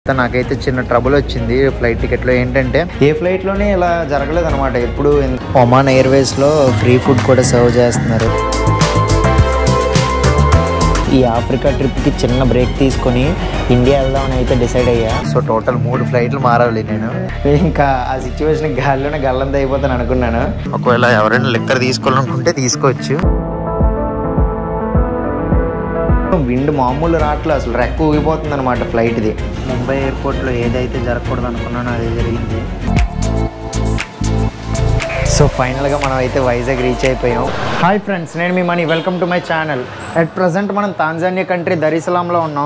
నాకైతే చిన్న ట్రబుల్ వచ్చింది ఫ్లైట్ టికెట్లో ఏంటంటే ఏ ఫ్లైట్లోనే ఇలా జరగలేదు అనమాట ఎప్పుడు ఒమాన్ ఎయిర్వేస్లో ఫ్రీ ఫుడ్ కూడా సర్వ్ చేస్తున్నారు ఈ ఆఫ్రికా ట్రిప్కి చిన్న బ్రేక్ తీసుకొని ఇండియా వెళ్దామని అయితే డిసైడ్ అయ్యా సో టోటల్ మూడు ఫ్లైట్లు మారాలి నేను ఇంకా ఆ సిచ్యువేషన్ గాల్లోనే గల్లంత అయిపోతాను అనుకున్నాను ఒకవేళ ఎవరైనా లెక్కర్ తీసుకోవాలనుకుంటే తీసుకోవచ్చు విండ్ మామూలు రావట్లేదు అసలు రెక్క ఊగిపోతుంది అనమాట ఫ్లైట్ది ముంబై ఎయిర్పోర్ట్లో ఏదైతే జరగకూడదు అనుకున్నానో అది జరిగింది సో ఫైనల్గా మనం అయితే వైజాగ్ రీచ్ అయిపోయాం హాయ్ ఫ్రెండ్స్ నేను మీ Mani welcome to my channel at present మనం తాంజానియా కంట్రీ దరిసలాంలో ఉన్నాం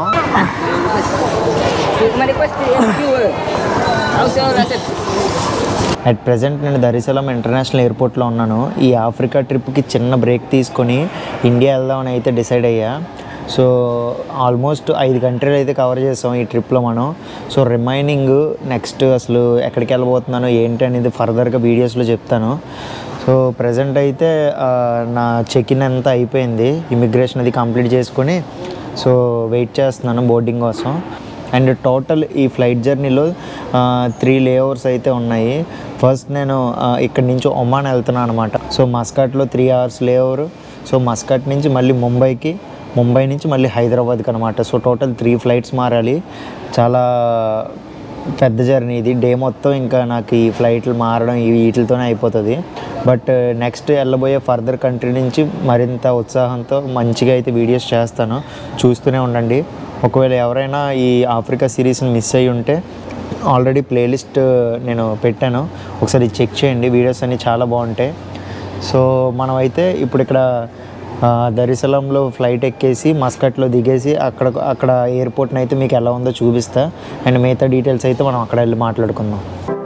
Uma request you. How soon does it? At present నేను దరిసలం ఇంటర్నేషనల్ ఎయిర్పోర్ట్లో ఉన్నాను ఈ ఆఫ్రికా ట్రిప్కి చిన్న బ్రేక్ తీసుకొని ఇండియా వెళ్దామని అయితే డిసైడ్ అయ్యా సో ఆల్మోస్ట్ ఐదు కంట్రీలు అయితే కవర్ చేసాం ఈ ట్రిప్లో మనం సో రిమైనింగ్ నెక్స్ట్ అసలు ఎక్కడికి వెళ్ళబోతున్నానో ఏంటి అనేది ఫర్దర్గా వీడియోస్లో చెప్తాను సో ప్రజెంట్ అయితే ఆ, నా చెక్ ఇన్ అంతా అయిపోయింది ఇమిగ్రేషన్ అది కంప్లీట్ చేసుకొని సో వెయిట్ చేస్తున్నాను బోర్డింగ్ కోసం అండ్ టోటల్ ఈ ఫ్లైట్ జర్నీలో త్రీ లేఓవర్స్ అయితే ఉన్నాయి ఫస్ట్ నేను ఆ, ఇక్కడి నుంచి ఒమాన్ వెళ్తున్నాను అనమాట సో మస్కట్లో three hours layover so Muscat నుంచి మళ్ళీ ముంబైకి ముంబై నుంచి మళ్ళీ హైదరాబాద్కి అనమాట సో టోటల్ త్రీ ఫ్లైట్స్ మారాలి చాలా పెద్ద జర్నీ ఇది డే మొత్తం ఇంకా నాకు ఈ ఫ్లైట్లు మారడం ఈ వీటితోనే అయిపోతుంది బట్ నెక్స్ట్ వెళ్ళబోయే ఫర్దర్ కంట్రీ నుంచి మరింత ఉత్సాహంతో మంచిగా అయితే వీడియోస్ చేస్తాను చూస్తూనే ఉండండి ఒకవేళ ఎవరైనా ఈ ఆఫ్రికా సిరీస్ని మిస్ అయ్యి ఉంటే ఆల్రెడీ ప్లేలిస్ట్ నేను పెట్టాను ఒకసారి చెక్ చేయండి వీడియోస్ అన్నీ చాలా బాగుంటాయి సో మనమైతే ఇప్పుడు ఇక్కడ ఆ, దరిసలంలో ఫ్లైట్ ఎక్కేసి మస్కట్లో దిగేసి అక్కడ అక్కడ ఎయిర్పోర్ట్ని అయితే మీకు ఎలా ఉందో చూపిస్తా అండ్ మిగతా డీటెయిల్స్ అయితే మనం అక్కడ వెళ్ళి మాట్లాడుకుందాం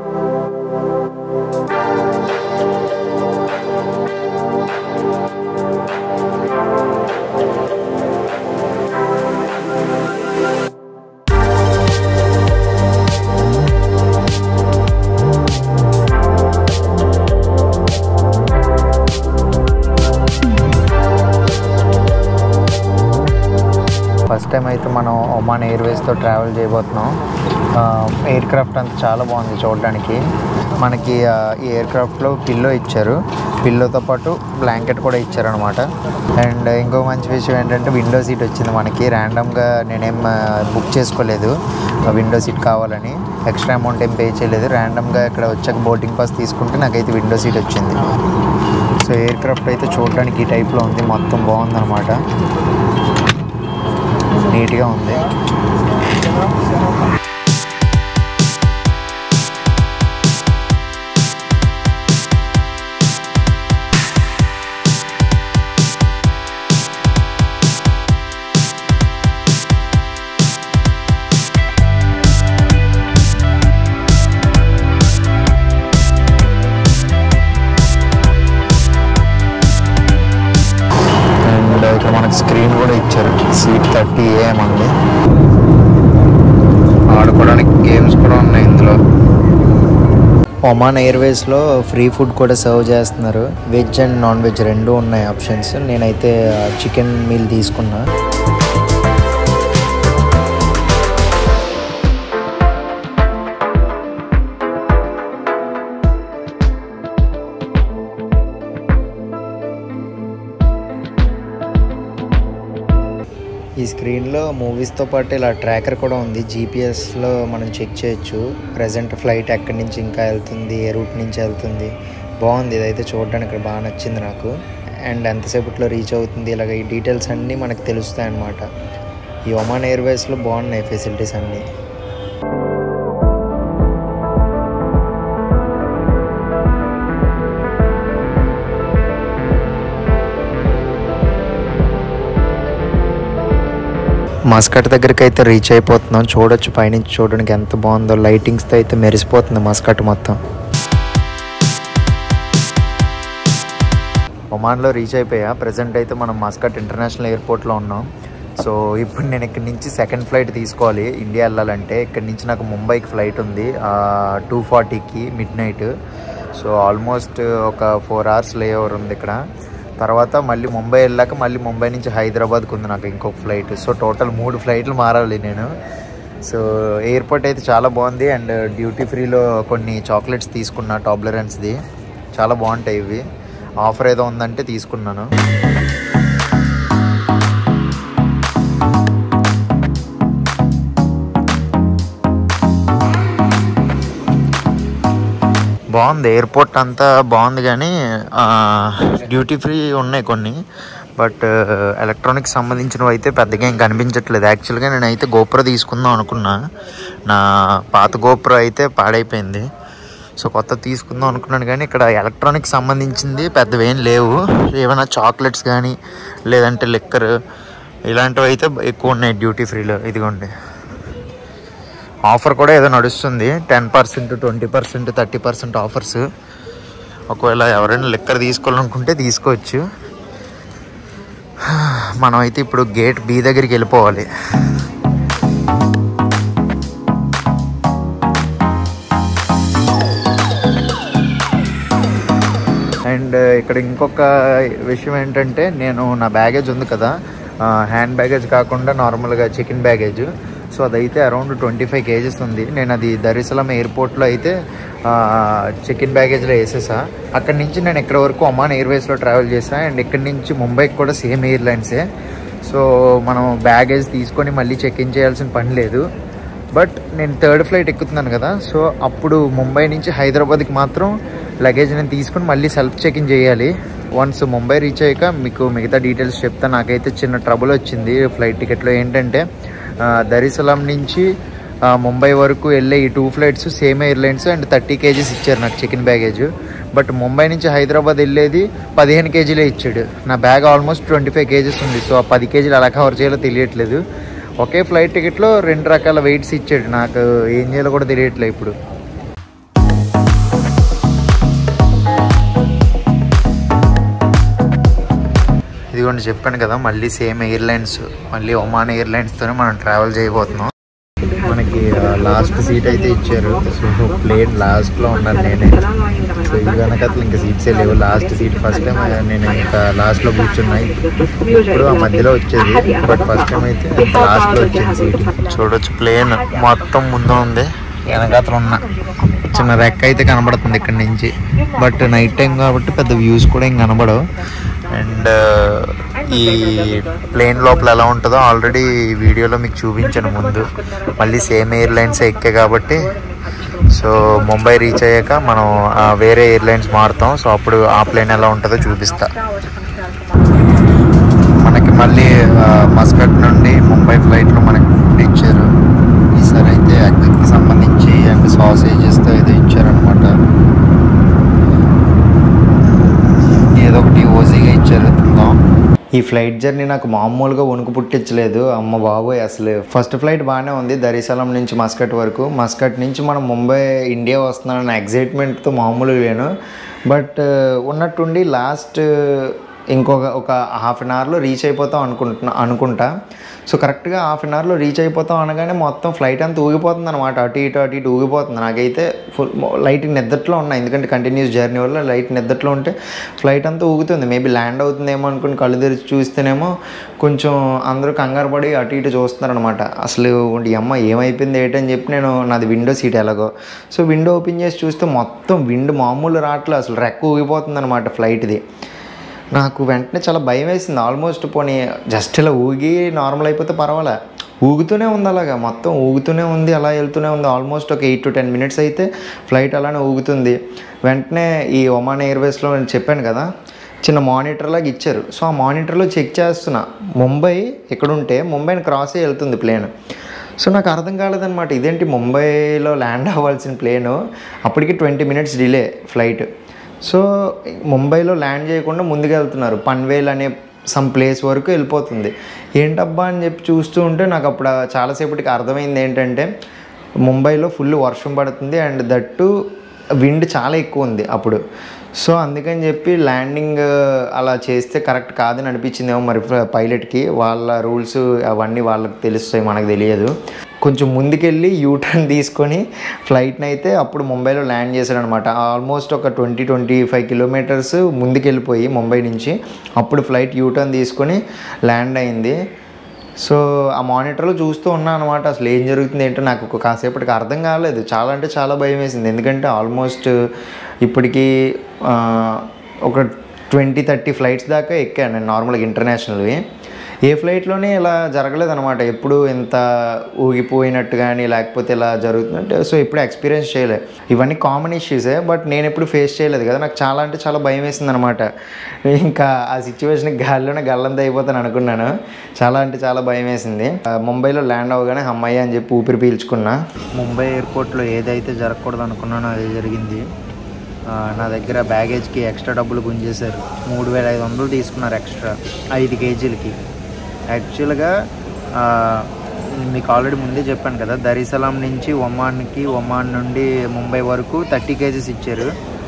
ఫస్ట్ టైం అయితే మనం ఒమాన్ ఎయిర్వేస్తో ట్రావెల్ చేయబోతున్నాం ఎయిర్ క్రాఫ్ట్ అంతా చాలా బాగుంది చూడడానికి మనకి ఆ, ఈ ఎయిర్ క్రాఫ్ట్లో పిల్లో ఇచ్చారు పిల్లోతో పాటు బ్లాంకెట్ కూడా ఇచ్చారనమాట అండ్ ఇంకో మంచి విషయం ఏంటంటే విండో సీట్ వచ్చింది మనకి ర్యాండమ్గా నేనేం ఆ, బుక్ చేసుకోలేదు విండో సీట్ కావాలని ఎక్స్ట్రా అమౌంట్ ఏం పే చేయలేదు ర్యాండమ్గా ఇక్కడ వచ్చాక బోర్డింగ్ పాస్ తీసుకుంటే నాకైతే విండో సీట్ వచ్చింది సో ఎయిర్ క్రాఫ్ట్ అయితే చూడడానికి ఈ టైప్లో ఉంది మొత్తం బాగుందన్నమాట నీట్గా ఉంది అండ్ ఇక్కడ మనకు స్క్రీన్ కూడా ఇచ్చారు సీట్ థర్టీ ఏఎం ఉంది ఆడుకోవడానికి గేమ్స్ కూడా ఉన్నాయి ఇందులో ఒమాన్ ఎయిర్వేస్లో ఫ్రీ ఫుడ్ కూడా సర్వ్ చేస్తున్నారు వెజ్ అండ్ నాన్ వెజ్ రెండు ఉన్నాయి ఆప్షన్స్ నేనైతే చికెన్ మీల్ తీసుకున్నా ఈ స్క్రీన్లో మూవీస్తో పాటు ఇలా ట్రాకర్ కూడా ఉంది జీపీఎస్లో మనం చెక్ చేయొచ్చు ప్రజెంట్ ఫ్లైట్ ఎక్కడి నుంచి ఇంకా వెళ్తుంది ఏ రూట్ నుంచి వెళ్తుంది బాగుంది ఇదైతే చూడడానికి బాగా నచ్చింది నాకు అండ్ ఎంతసేపట్లో రీచ్ అవుతుంది ఇలాగ ఈ డీటెయిల్స్ అన్నీ మనకు తెలుస్తాయి అన్నమాట ఈ ఒమాన్ ఎయిర్వేస్లో బాగున్నాయి ఫెసిలిటీస్ అన్నీ మస్కట్ దగ్గరికి అయితే రీచ్ అయిపోతున్నాం చూడొచ్చు పైనుంచి చూడడానికి ఎంత బాగుందో లైటింగ్స్తో అయితే మెరిసిపోతుంది మస్కట్ మొత్తం ఒమాన్లో రీచ్ అయిపోయా ప్రజెంట్ అయితే మనం మస్కట్ ఇంటర్నేషనల్ ఎయిర్పోర్ట్లో ఉన్నాం సో ఇప్పుడు నేను ఇక్కడ నుంచి సెకండ్ ఫ్లైట్ తీసుకోవాలి ఇండియా వెళ్ళాలంటే ఇక్కడ నుంచి నాకు ముంబైకి ఫ్లైట్ ఉంది టూ ఫార్టీకి మిడ్ నైట్ సో ఆల్మోస్ట్ ఒక ఫోర్ అవర్స్ లే ఓవర్ ఉంది ఇక్కడ తర్వాత మళ్ళీ ముంబై వెళ్ళాక మళ్ళీ ముంబై నుంచి హైదరాబాద్కి ఉంది నాకు ఇంకొక ఫ్లైట్ సో టోటల్ మూడు ఫ్లైట్లు మారాలి నేను సో ఎయిర్పోర్ట్ అయితే చాలా బాగుంది అండ్ డ్యూటీ ఫ్రీలో కొన్ని చాక్లెట్స్ తీసుకున్నా టాబ్లరెన్స్ది చాలా బాగుంటాయి ఇవి ఆఫర్ ఏదో ఉందంటే తీసుకున్నాను బాగుంది ఎయిర్పోర్ట్ అంతా బాగుంది కానీ డ్యూటీ ఫ్రీ ఉన్నాయి కొన్ని బట్ ఎలక్ట్రానిక్స్ సంబంధించినవి అయితే పెద్దగా ఏం కనిపించట్లేదు యాక్చువల్గా నేనైతే గోప్రో తీసుకుందాం అనుకున్నా నా పాత గోప్రో అయితే పాడైపోయింది సో కొత్త తీసుకుందాం అనుకున్నాను కానీ ఇక్కడ ఎలక్ట్రానిక్స్ సంబంధించింది పెద్దవేం లేవు ఏమైనా చాక్లెట్స్ కానీ లేదంటే లిక్కర్ ఇలాంటివి అయితే ఎక్కువ ఉన్నాయి డ్యూటీ ఫ్రీలో ఇదిగోండి ఆఫర్ కూడా ఏదో నడుస్తుంది ten percent twenty percent thirty percent offers ఒకవేళ ఎవరైనా లిక్కర్ తీసుకోవాలనుకుంటే తీసుకోవచ్చు మనం అయితే ఇప్పుడు గేట్ బి దగ్గరికి వెళ్ళిపోవాలి అండ్ ఇక్కడ ఇంకొక విషయం ఏంటంటే నేను నా బ్యాగేజ్ ఉంది కదా హ్యాండ్ బ్యాగేజ్ కాకుండా నార్మల్గా చికెన్ బ్యాగేజ్ సో అదైతే అరౌండ్ ట్వంటీ ఫైవ్ కేజెస్ ఉంది నేను అది దరిసలం ఎయిర్పోర్ట్లో అయితే చికెన్ బ్యాగేజ్లో వేసేసా అక్కడి నుంచి నేను ఇక్కడ వరకు ఒమాన్ ఎయిర్వేస్లో ట్రావెల్ చేసా అండ్ ఇక్కడి నుంచి ముంబైకి కూడా సేమ్ ఎయిర్లైన్సే సో మనం బ్యాగేజ్ తీసుకొని మళ్ళీ చెక్ ఇన్ చేయాల్సిన పని లేదు బట్ నేను థర్డ్ ఫ్లైట్ ఎక్కుతున్నాను కదా సో అప్పుడు ముంబై నుంచి హైదరాబాద్కి మాత్రం లగేజ్ నేను తీసుకొని మళ్ళీ సెల్ఫ్ చెక్ ఇన్ చేయాలి వన్స్ ముంబై రీచ్ అయ్యాక మీకు మిగతా డీటెయిల్స్ చెప్తా నాకైతే చిన్న ట్రబుల్ వచ్చింది ఫ్లైట్ టికెట్లో ఏంటంటే ఆ, దరిసలాం నుంచి ఆ, ముంబై వరకు వెళ్ళే ఈ two flights same airlines and thirty kgs ఇచ్చారు నాకు చికెన్ బ్యాగేజ్ బట్ ముంబై నుంచి హైదరాబాద్ వెళ్ళేది పదిహేను కేజీలే ఇచ్చాడు నా bag almost twenty five kgs ఉంది సో ఆ పది కేజీలు ఎలా కవర్ చేయాలో తెలియట్లేదు ఒకే ఫ్లైట్ టికెట్లో రెండు రకాల వెయిట్స్ ఇచ్చాడు నాకు ఏం చేయాలో కూడా తెలియట్లేదు ఇప్పుడు ఇదిగోండి చెప్పాను కదా మళ్ళీ సేమ్ ఎయిర్లైన్స్ మళ్ళీ ఒమాన్ ఎయిర్లైన్స్తోనే మనం ట్రావెల్ చేయబోతున్నాం మనకి లాస్ట్ సీట్ అయితే ఇచ్చారు సో ప్లేన్ లాస్ట్లో ఉన్నాను నేనే సో ఈ వెనకట్లు ఇంకా సీట్సే లేవు లాస్ట్ సీట్ ఫస్ట్ టైం నేను ఇంకా లాస్ట్లో కూర్చున్నాయి ఇప్పుడు ఆ మధ్యలో వచ్చేది బట్ ఫస్ట్ టైం అయితే లాస్ట్లో వచ్చింది సీట్ చూడొచ్చు ప్లేన్ మొత్తం ముందు ఉంది వెనకాతలు ఉన్న చిన్న రెక్క అయితే కనబడుతుంది ఇక్కడ నుంచి బట్ నైట్ టైం కాబట్టి పెద్ద వ్యూస్ కూడా ఏం కనబడవు అండ్ ఈ ప్లేన్ లోపల ఎలా ఉంటుందో ఆల్రెడీ వీడియోలో మీకు చూపించాను ముందు మళ్ళీ సేమ్ ఎయిర్లైన్స్ ఎక్కే కాబట్టి సో ముంబై రీచ్ అయ్యాక మనం ఆ వేరే ఎయిర్లైన్స్ మారుతాం సో అప్పుడు ఆ ప్లేన్ ఎలా ఉంటుందో చూపిస్తా మనకి మళ్ళీ ఆ, మస్కట్ నుండి ముంబై ఫ్లైట్లో మనకి ఫుడ్ ఇచ్చారు ఈసారి అయితే ఎగ్కి సంబంధించి అండ్ సాసేజెస్తో ఏదో ఇచ్చారనమాట ఏదో ఒకటి ఓజీగా ఇచ్చారు తిందాం ఈ ఫ్లైట్ జర్నీ నాకు మామూలుగా వణుకు పుట్టించలేదు అమ్మ బాబోయ్ అసలు ఫస్ట్ ఫ్లైట్ బాగానే ఉంది దరిసలం నుంచి మస్కట్ వరకు మస్కట్ నుంచి మనం ముంబై ఇండియా వస్తున్నానన్న ఎగ్జైట్మెంట్తో మామూలు లేను బట్ ఉన్నట్టుండి లాస్ట్ ఇంకొక ఒక హాఫ్ అన్ అవర్లో రీచ్ అయిపోతాం అనుకుంటున్నా అనుకుంటా సో కరెక్ట్గా హాఫ్ అన్ అవర్లో రీచ్ అయిపోతాం అనగానే మొత్తం ఫ్లైట్ అంతా ఊగిపోతుంది అనమాట అటు ఇటు అటు ఇటు ఊగిపోతుంది నాకైతే ఫుల్ లైట్ నిద్రలో ఉన్నా ఎందుకంటే కంటిన్యూస్ జర్నీ వల్ల లైట్ నిద్రలో ఉంటే ఫ్లైట్ అంతా ఊగుతుంది మేబీ ల్యాండ్ అవుతుందేమో అనుకుని కళ్ళు తెరిచి చూస్తేనేమో కొంచెం అందరూ కంగారు పడి అటు ఇటు చూస్తున్నారనమాట అసలు ఈ అమ్మ ఏమైపోయింది ఏంటని చెప్పి నేను నాది విండో సీట్ ఎలాగో సో విండో ఓపెన్ చేసి చూస్తే మొత్తం విండ్ మామూలు రావట్లేదు అసలు రెక్క ఊగిపోతుంది అనమాట ఫ్లైట్ది నాకు వెంటనే చాలా భయం వేసింది ఆల్మోస్ట్ పోనీ జస్ట్ ఇలా ఊగి నార్మల్ అయిపోతే పర్వాలే ఊగుతూనే ఉంది అలాగా మొత్తం ఊగుతూనే ఉంది అలా వెళ్తూనే ఉంది ఆల్మోస్ట్ ఒక ఎయిట్ టు టెన్ మినిట్స్ అయితే ఫ్లైట్ అలానే ఊగుతుంది వెంటనే ఈ ఒమాన్ ఎయిర్వేస్లో నేను చెప్పాను కదా చిన్న మానిటర్ లాగా ఇచ్చారు సో ఆ మానిటర్లో చెక్ చేస్తున్నా ముంబై ఇక్కడ ఉంటే ముంబైని క్రాస్ అయ్యి వెళ్తుంది ప్లేన్ సో నాకు అర్థం కాలేదన్నమాట ఇదేంటి ముంబైలో ల్యాండ్ అవ్వాల్సిన ప్లేను అప్పటికి twenty minutes delay flight so ముంబైలో ల్యాండ్ చేయకుండా ముందుకు వెళ్తున్నారు పన్వేల్ అనే సమ్ ప్లేస్ వరకు వెళ్ళిపోతుంది ఏంటబ్బా అని చెప్పి చూస్తూ ఉంటే నాకు అప్పుడు చాలాసేపటికి అర్థమైంది ఏంటంటే ముంబైలో ఫుల్ వర్షం పడుతుంది అండ్ దట్టు విండ్ చాలా ఎక్కువ ఉంది అప్పుడు సో అందుకని చెప్పి ల్యాండింగ్ అలా చేస్తే కరెక్ట్ కాదని అనిపించిందేమో మరి పైలట్కి వాళ్ళ రూల్స్ అవన్నీ వాళ్ళకి తెలుస్తాయి మనకు తెలియదు కొంచెం ముందుకెళ్ళి యూటర్న్ తీసుకొని ఫ్లైట్ని అయితే అప్పుడు ముంబైలో ల్యాండ్ చేశాడు అనమాట ఆల్మోస్ట్ ఒక ట్వంటీ ట్వంటీ ఫైవ్ కిలోమీటర్స్ ముందుకెళ్ళిపోయి ముంబై నుంచి అప్పుడు ఫ్లైట్ యూటర్న్ తీసుకొని ల్యాండ్ అయింది సో ఆ మానిటర్లో చూస్తూ ఉన్నాను అనమాట అసలు ఏం జరుగుతుంది ఏంటో నాకు ఒక కాసేపటికి అర్థం కాలేదు చాలా అంటే చాలా భయం వేసింది ఎందుకంటే ఆల్మోస్ట్ ఇప్పటికీ ఆ, ఒక ట్వంటీ థర్టీ ఫ్లైట్స్ దాకా ఎక్కాను నేను నార్మల్గా ఇంటర్నేషనల్వి ఏ ఫ్లైట్లోనే ఇలా జరగలేదు అనమాట ఎప్పుడు ఇంత ఊగిపోయినట్టు కానీ లేకపోతే ఇలా జరుగుతుందంటే సో ఎప్పుడు ఎక్స్పీరియన్స్ చేయలేదు ఇవన్నీ కామన్ ఇష్యూసే బట్ నేను ఎప్పుడు ఫేస్ చేయలేదు కదా నాకు చాలా అంటే చాలా భయం వేసింది అనమాట ఇంకా ఆ సిచ్యువేషన్ గాల్లోనే గల్లంత అయిపోతాను అనుకున్నాను చాలా అంటే చాలా భయం వేసింది ఆ, ముంబైలో ల్యాండ్ అవ్వగానే అమ్మాయి అని చెప్పి ఊపిరి పీల్చుకున్నా ముంబై ఎయిర్పోర్ట్లో ఏదైతే జరగకూడదు అనుకున్నానో అదే జరిగింది ఆ, నా దగ్గర బ్యాగేజ్కి ఎక్స్ట్రా డబ్బులు గుంజేశారు మూడు వేల ఐదు వందలు తీసుకున్నారు ఎక్స్ట్రా ఐదు కేజీలకి యాక్చువల్గా ఆ, మీకు ఆల్రెడీ ముందే చెప్పాను కదా దరిసలాం నుంచి ఒమాన్కి ఒమాన్ నుండి ముంబై వరకు థర్టీ కేజీస్ ఇచ్చారు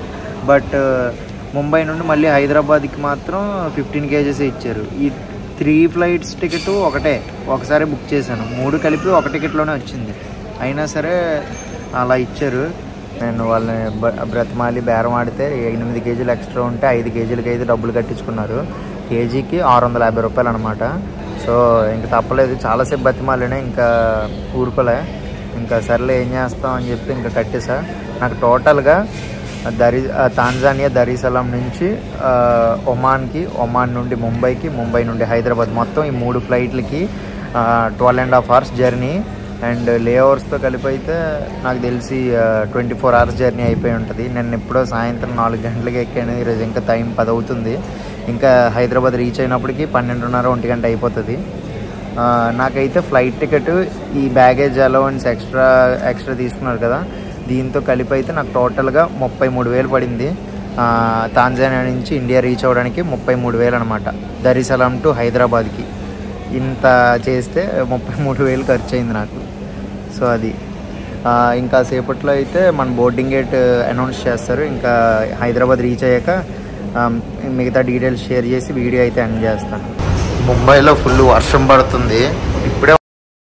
బట్ ముంబై నుండి మళ్ళీ హైదరాబాద్కి మాత్రం ఫిఫ్టీన్ కేజెస్ ఇచ్చారు ఈ త్రీ ఫ్లైట్స్ టికెట్ ఒకటే ఒకసారి బుక్ చేశాను మూడు కలిపి ఒక టికెట్లోనే వచ్చింది అయినా సరే అలా ఇచ్చారు నేను వాళ్ళని బ- బ్రతిమాలి బేరం ఆడితే ఎనిమిది కేజీలు ఎక్స్ట్రా ఉంటే ఐదు కేజీలకి అయితే డబ్బులు కట్టించుకున్నారు కేజీకి ఆరు వందల యాభై రూపాయలు అనమాట సో ఇంక తప్పలేదు చాలాసేపు బతిమాలినే ఇంకా ఊరుకోలే ఇంకా సర్లే ఏం చేస్తాం అని చెప్పి ఇంకా కట్టేసా నాకు టోటల్గా దరి ఆ, తాంజానియా దరీసలాం నుంచి ఆ, ఒమాన్కి ఒమాన్ నుండి ముంబైకి ముంబై నుండి హైదరాబాద్ మొత్తం ఈ మూడు ఫ్లైట్లకి twelve and half hours journey and లే ఓవర్స్తో కలిపి అయితే నాకు తెలిసి ట్వంటీ ఫోర్ అవర్స్ జర్నీ అయిపోయి ఉంటుంది నేను ఎప్పుడో సాయంత్రం నాలుగు గంటలకి ఎక్కాను ఈరోజు ఇంకా టైం పది అవుతుంది ఇంకా హైదరాబాద్ రీచ్ అయినప్పటికీ పన్నెండున్నర ఒంటి గంట అయిపోతుంది ఆ, నాకైతే ఫ్లైట్ టికెట్ ఈ బ్యాగేజ్ అలవెన్స్ ఎక్స్ట్రా ఎక్స్ట్రా తీసుకున్నారు కదా దీంతో కలిపి అయితే నాకు టోటల్గా ముప్పై మూడు వేలు పడింది ఆ, తాంజానియా నుంచి ఇండియా రీచ్ అవ్వడానికి ముప్పై మూడు వేలు అనమాట దరిసలాం టు హైదరాబాద్కి ఇంత చేస్తే ముప్పై మూడు వేలు ఖర్చు అయింది నాకు సో అది ఆ, ఇంకా సేపట్లో అయితే మన బోర్డింగ్ గేట్ అనౌన్స్ చేస్తారు ఇంకా హైదరాబాద్ రీచ్ అయ్యాక ఆ, మిగతా డీటెయిల్స్ షేర్ చేసి వీడియో అయితే ఎండ్ చేస్తాను ముంబైలో ఫుల్ వర్షం పడుతుంది ఇప్పుడే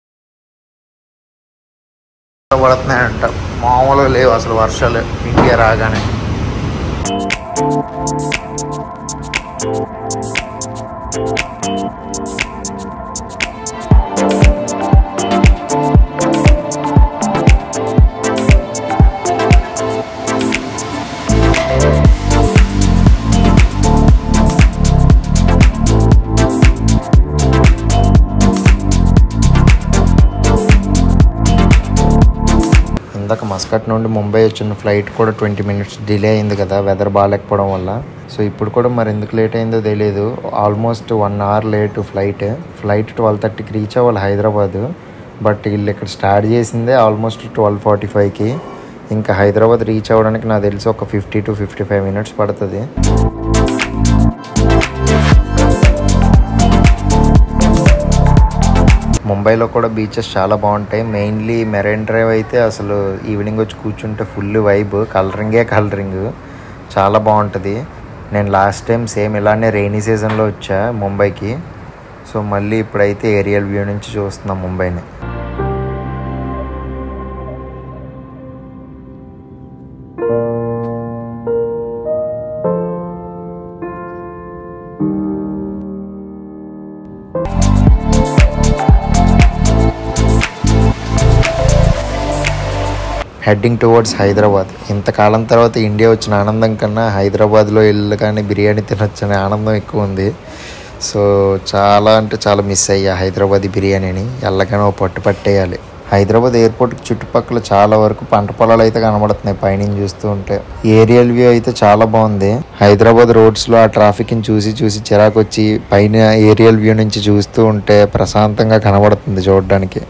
పడుతున్నాయంట మామూలుగా లేవు అసలు వర్షాలు ఇండియా రాగానే ఇందాక మస్కట్ నుండి ముంబై వచ్చిన ఫ్లైట్ కూడా ట్వంటీ మినిట్స్ డిలే అయింది కదా వెదర్ బాగాలేకపోవడం వల్ల సో ఇప్పుడు కూడా మరి ఎందుకు లేట్ అయిందో తెలియదు almost one hour late flight flight twelve థర్టీకి రీచ్ అవ్వాలి హైదరాబాద్ బట్ వీళ్ళు ఇక్కడ స్టార్ట్ చేసిందే ఆల్మోస్ట్ ట్వెల్వ్ ఫార్టీ ఫైవ్కి ఇంకా హైదరాబాద్ రీచ్ అవ్వడానికి నాకు తెలిసి ఒక fifty to fifty five minutes పడుతుంది ముంబైలో కూడా బీచెస్ చాలా బాగుంటాయి మెయిన్లీ మెరైన్ డ్రైవ్ అయితే అసలు ఈవినింగ్ వచ్చి కూర్చుంటే ఫుల్ వైబ్ కలరింగే కలరింగ్ చాలా బాగుంటుంది నేను లాస్ట్ టైం సేమ్ ఇలానే రెయినీ సీజన్లో వచ్చా ముంబైకి సో మళ్ళీ ఇప్పుడైతే ఏరియల్ వ్యూ నుంచి చూస్తున్నాం ముంబైని హెడ్డింగ్ టువర్డ్స్ హైదరాబాద్ ఇంతకాలం తర్వాత ఇండియా వచ్చిన ఆనందం కన్నా హైదరాబాద్లో ఇల్లు కానీ బిర్యానీ తినొచ్చనే ఆనందం ఎక్కువ ఉంది సో చాలా అంటే చాలా మిస్ అయ్యా హైదరాబాద్ బిర్యానీని ఎల్లగానే ఓ పట్టు పట్టేయాలి హైదరాబాద్ ఎయిర్పోర్ట్ చుట్టుపక్కల చాలా వరకు పంట పొలాలు అయితే కనబడుతున్నాయి పైనుంచి చూస్తూ ఉంటే ఏరియల్ వ్యూ అయితే చాలా బాగుంది హైదరాబాద్ రోడ్స్లో ఆ ట్రాఫిక్ని చూసి చూసి చిరాకు వచ్చి పైన ఏరియల్ వ్యూ నుంచి చూస్తూ ఉంటే ప్రశాంతంగా కనబడుతుంది చూడడానికి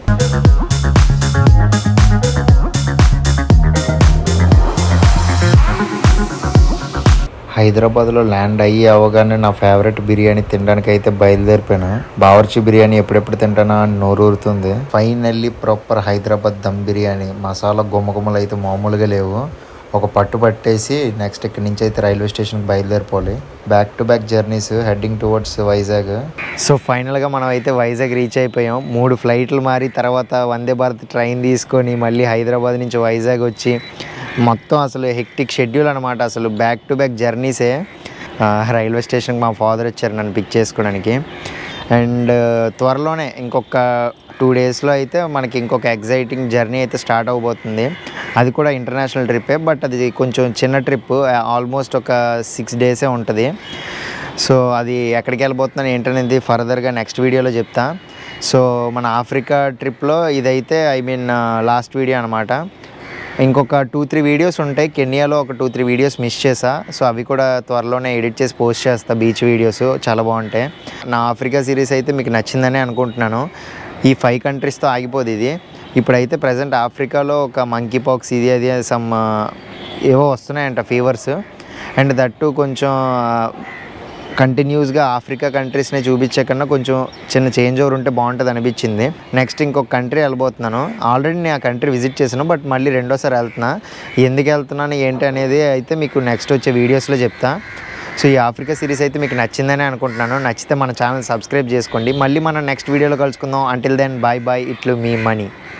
హైదరాబాద్లో ల్యాండ్ అయ్యి అవగానే నా ఫేవరెట్ బిర్యానీ తినడానికి అయితే బయలుదేరిపోయాను బావర్చి బిర్యానీ ఎప్పుడెప్పుడు తింటానా అని నోరూరుతుంది ఫైనల్లీ ప్రాపర్ హైదరాబాద్ దమ్ బిర్యానీ మసాలా గుమ్మగుమ్మలు అయితే మామూలుగా లేవు ఒక పట్టు పట్టేసి నెక్స్ట్ ఇక్కడి నుంచి అయితే రైల్వే స్టేషన్కి బయలుదేరిపోవాలి back to back journeys heading towards Vizag so ఫైనల్గా మనం అయితే వైజాగ్ రీచ్ అయిపోయాం మూడు ఫ్లైట్లు మారి తర్వాత వందే భారత్ ట్రైన్ తీసుకొని మళ్ళీ హైదరాబాద్ నుంచి వైజాగ్ వచ్చి మొత్తం అసలు హెక్టిక్ షెడ్యూల్ అనమాట అసలు బ్యాక్ టు బ్యాక్ జర్నీసే ఆ, రైల్వే స్టేషన్కి మా ఫాదర్ వచ్చారు నన్ను పిక్ చేసుకోవడానికి అండ్ త్వరలోనే ఇంకొక టూ డేస్లో అయితే మనకి ఇంకొక ఎగ్జైటింగ్ జర్నీ అయితే స్టార్ట్ అవబోతుంది అది కూడా ఇంటర్నేషనల్ ట్రిప్పే బట్ అది కొంచెం చిన్న ట్రిప్ ఆల్మోస్ట్ ఒక సిక్స్ డేసే ఉంటుంది సో అది ఎక్కడికి వెళ్ళబోతున్నాను ఏంటనేది ఫర్దర్గా నెక్స్ట్ వీడియోలో చెప్తా సో మన ఆఫ్రికా ట్రిప్లో ఇదైతే ఐ మీన్ లాస్ట్ వీడియో అనమాట ఇంకొక టూ త్రీ వీడియోస్ ఉంటాయి కెన్యాలో ఒక టూ త్రీ వీడియోస్ మిస్ చేసా సో అవి కూడా త్వరలోనే ఎడిట్ చేసి పోస్ట్ చేస్తా బీచ్ వీడియోస్ చాలా బాగుంటాయి నా ఆఫ్రికా సిరీస్ అయితే మీకు నచ్చిందని అనుకుంటున్నాను ఈ ఫైవ్ కంట్రీస్తో ఆగిపోదు ఇది ఇప్పుడైతే ప్రజెంట్ ఆఫ్రికాలో ఒక మంకీ పాక్స్ ఇది అది సమ్ ఏవో వస్తున్నాయంట ఫీవర్స్ అండ్ దట్టు కొంచెం కంటిన్యూస్గా ఆఫ్రికా కంట్రీస్ని చూపించే కన్నా కొంచెం చిన్న చేంజ్ ఓవర్ ఉంటే బాగుంటుంది అనిపించింది నెక్స్ట్ ఇంకొక కంట్రీ వెళ్ళబోతున్నాను ఆల్రెడీ నేను ఆ కంట్రీ విజిట్ చేశాను బట్ మళ్ళీ రెండోసారి వెళ్తున్నా ఎందుకు వెళ్తున్నాను ఏంటి అనేది అయితే మీకు నెక్స్ట్ వచ్చే వీడియోస్లో చెప్తా సో ఈ ఆఫ్రికా సిరీస్ అయితే మీకు నచ్చిందని అనుకుంటున్నాను నచ్చితే మన ఛానల్ సబ్స్క్రైబ్ చేసుకోండి మళ్ళీ మనం నెక్స్ట్ వీడియోలో కలుసుకుందాం అంటిల్ దెన్ బాయ్ బాయ్ ఇట్లు మీ మనీ